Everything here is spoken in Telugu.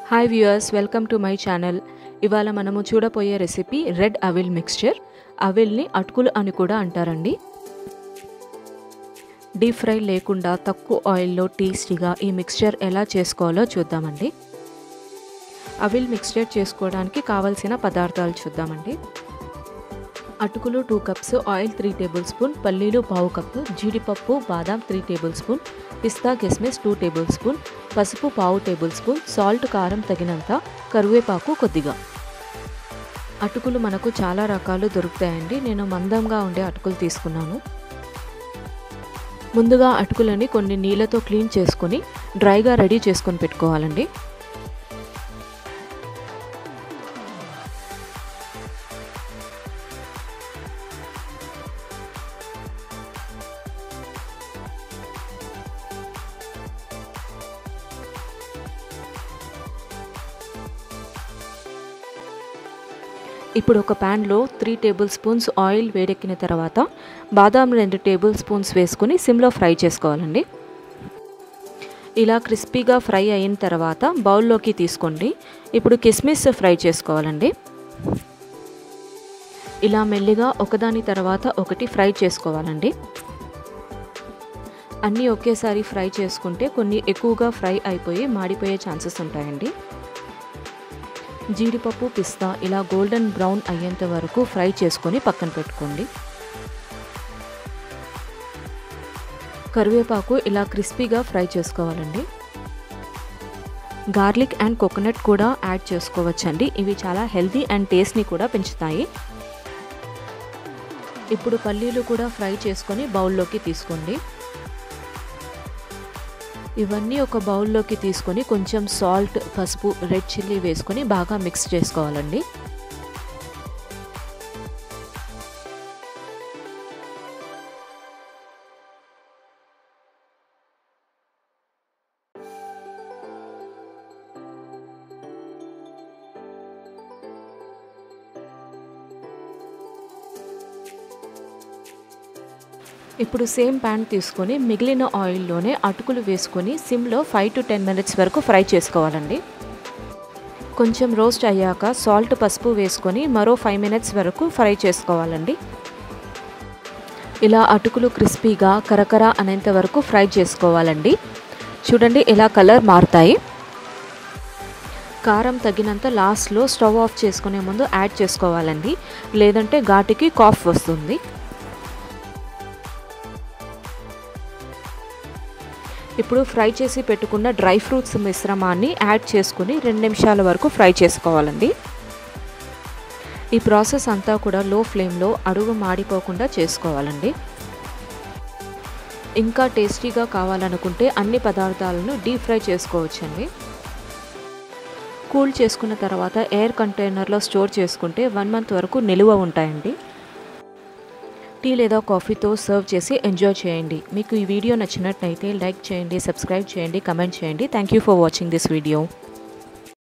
hi viewers welcome to my channel ఇవాళ మనము చూడబోయే రెసిపీ రెడ్ అవిల్ మిక్స్చర్ అవిల్ని అటుకులు అని కూడా అంటారండి డీప్ ఫ్రై లేకుండా తక్కువ ఆయిల్లో టేస్టీగా ఈ మిక్స్చర్ ఎలా చేసుకోవాలో చూద్దామండి అవిల్ మిక్స్చర్ చేసుకోవడానికి కావలసిన పదార్థాలు చూద్దామండి అటుకులు two cups oil three tablespoon పల్లీలు పావు కప్పు జీడిపప్పు బాదాం త్రీ టేబుల్ స్పూన్ పిస్తా కిస్మిస్ టూ టేబుల్ స్పూన్ పసుపు పావు టేబుల్ స్పూన్ సాల్ట్ కారం తగినంత కరివేపాకు కొద్దిగా అటుకులు మనకు చాలా రకాలు దొరుకుతాయండి నేను మందంగా ఉండే అటుకులు తీసుకున్నాను ముందుగా అటుకులని కొన్ని నీళ్ళతో క్లీన్ చేసుకొని డ్రైగా రెడీ చేసుకొని పెట్టుకోవాలండి ఇప్పుడు ఒక ప్యాన్లో త్రీ టేబుల్ స్పూన్స్ ఆయిల్ వేడెక్కిన తర్వాత బాదాం రెండు టేబుల్ స్పూన్స్ వేసుకుని సిమ్లో ఫ్రై చేసుకోవాలండి ఇలా క్రిస్పీగా ఫ్రై అయిన తర్వాత బౌల్లోకి తీసుకోండి ఇప్పుడు కిస్మిస్ ఫ్రై చేసుకోవాలండి ఇలా మెల్లిగా ఒకదాని తర్వాత ఒకటి ఫ్రై చేసుకోవాలండి అన్నీ ఒకేసారి ఫ్రై చేసుకుంటే కొన్ని ఎక్కువగా ఫ్రై అయిపోయి మాడిపోయే ఛాన్సెస్ ఉంటాయండి జీడిపప్పు పిస్తా ఇలా గోల్డెన్ బ్రౌన్ అయ్యేంత వరకు ఫ్రై చేసుకొని పక్కన పెట్టుకోండి కరివేపాకు ఇలా క్రిస్పీగా ఫ్రై చేసుకోవాలండి గార్లిక్ అండ్ కోకోనట్ కూడా యాడ్ చేసుకోవచ్చండి ఇవి చాలా హెల్తీ అండ్ టేస్ట్ని కూడా పెంచుతాయి ఇప్పుడు పల్లీలు కూడా ఫ్రై చేసుకొని బౌల్లోకి తీసుకోండి ఇవన్నీ ఒక బౌల్లోకి తీసుకొని కొంచెం సాల్ట్ పసుపు రెడ్ చిల్లీ వేసుకొని బాగా మిక్స్ చేసుకోవాలండి ఇప్పుడు సేమ్ ప్యాన్ తీసుకొని మిగిలిన ఆయిల్లోనే అటుకులు వేసుకొని సిమ్లో ఫైవ్ టు టెన్ మినిట్స్ వరకు ఫ్రై చేసుకోవాలండి కొంచెం రోస్ట్ అయ్యాక సాల్ట్ పసుపు వేసుకొని మరో ఫైవ్ మినిట్స్ వరకు ఫ్రై చేసుకోవాలండి ఇలా అటుకులు క్రిస్పీగా కరకర అనేంత వరకు ఫ్రై చేసుకోవాలండి చూడండి ఇలా కలర్ మారుతాయి కారం తగినంత లాస్ట్లో స్టవ్ ఆఫ్ చేసుకునే ముందు యాడ్ చేసుకోవాలండి లేదంటే ఘాటుకి కాఫ్ వస్తుంది ఇప్పుడు ఫ్రై చేసి పెట్టుకున్న డ్రై ఫ్రూట్స్ మిశ్రమాన్ని యాడ్ చేసుకుని రెండు నిమిషాల వరకు ఫ్రై చేసుకోవాలండి ఈ ప్రాసెస్ అంతా కూడా లో ఫ్లేమ్లో అడుగు మాడిపోకుండా చేసుకోవాలండి ఇంకా టేస్టీగా కావాలనుకుంటే అన్ని పదార్థాలను డీప్ ఫ్రై చేసుకోవచ్చండి కూల్ చేసుకున్న తర్వాత ఎయిర్ కంటైనర్లో స్టోర్ చేసుకుంటే వన్ మంత్ వరకు నిలువ ఉంటాయండి టీ లేదా కాఫీతో సర్వ్ చేసి ఎంజాయ్ చేయండి మీకు ఈ వీడియో నచ్చినట్లయితే లైక్ చేయండి సబ్స్క్రైబ్ చేయండి కమెంట్ చేయండి thank you for watching this video